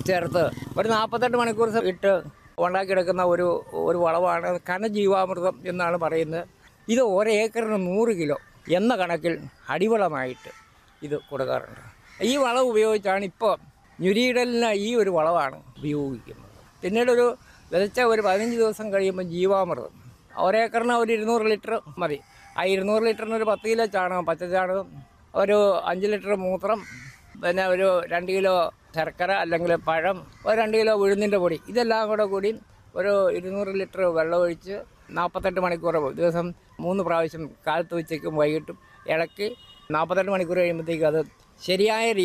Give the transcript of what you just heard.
ചേർത്ത് ഒരു നാൽപ്പത്തെട്ട് മണിക്കൂർ സ- ഇട്ട് ഉണ്ടാക്കിയെടുക്കുന്ന ഒരു ഒരു വളമാണ് ഘനജീവാമൃതം എന്നാണ് പറയുന്നത് ഇത് ഒരേക്കറിന് നൂറ് കിലോ എന്ന കണക്കിൽ അടിവളമായിട്ട് ഇത് കൊടുക്കാറുണ്ട് ഈ വളം ഉപയോഗിച്ചാണ് ഇപ്പോൾ ഞുരിയിടലിന് ഈ ഒരു വളമാണ് ഉപയോഗിക്കുന്നത് പിന്നീട് ഒരു വിതച്ച ഒരു പതിനഞ്ച് ദിവസം കഴിയുമ്പോൾ ജീവാമൃതം ഒരേക്കറിന് ഒരു ഇരുന്നൂറ് ലിറ്റർ മതി ആ ഇരുന്നൂറ് ലിറ്ററിന് ഒരു പത്ത് കിലോ ചാണകം പച്ച ചാണകം ഒരു അഞ്ച് ലിറ്റർ മൂത്രം പിന്നെ ഒരു രണ്ട് കിലോ ശർക്കര അല്ലെങ്കിൽ പഴം ഒരു രണ്ട് കിലോ ഉഴുന്നിൻ്റെ പൊടി ഇതെല്ലാം കൂടെ കൂടി ഒരു ഇരുന്നൂറ് ലിറ്റർ വെള്ളമൊഴിച്ച് നാൽപ്പത്തെട്ട് മണിക്കൂർ ദിവസം മൂന്ന് പ്രാവശ്യം കാലത്ത് ഉച്ചയ്ക്കും വൈകിട്ടും ഇളക്കി നാൽപ്പത്തെട്ട് മണിക്കൂർ കഴിയുമ്പോഴത്തേക്കും അത് ശരിയായ